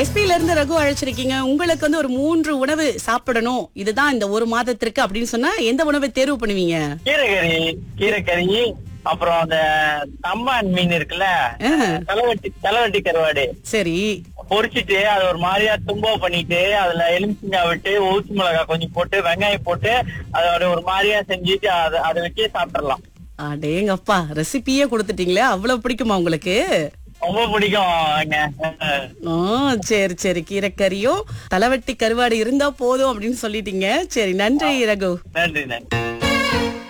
எஸ்பில இருந்து ரகு அழைச்சிருக்கீங்க உங்களுக்கு வந்து ஒரு மூன்று உணவு சாப்பிடணும் இதுதான் இந்த ஒரு மாதத்திற்கு அப்படின்னு சொன்னா எந்த உணவை தேர்வு பண்ணுவீங்க கீரைக்கறி கீரைக்கறி அப்புறம் அந்த தம்பான் மீன் இருக்குல்ல ஆஹ். தலைவட்டி தலைவட்டி கருவாடு சரி பொரிச்சிட்டு அது ஒரு மாதிரியா தும்போ பண்ணிட்டு அதுல எலுமிச்சங்காய் விட்டு ஊசி மிளகாய் கொஞ்சம் போட்டு வெங்காயம் போட்டு அதை ஒரு மாதிரியா செஞ்சுட்டு அதை அதை வச்சே சாப்பிடலாம் அடேங்கப்பா ரெசிபியே கொடுத்துட்டீங்களே அவ்வளவு பிடிக்குமா உங்களுக்கு ரொம்ப பிடிக்கும் ஓ சரி சரி கீரைக்கறியும் தலைவட்டி கருவாடு இருந்தா போதும் அப்படின்னு சொல்லிட்டீங்க சரி நன்றி ரகு நன்றி நன்றி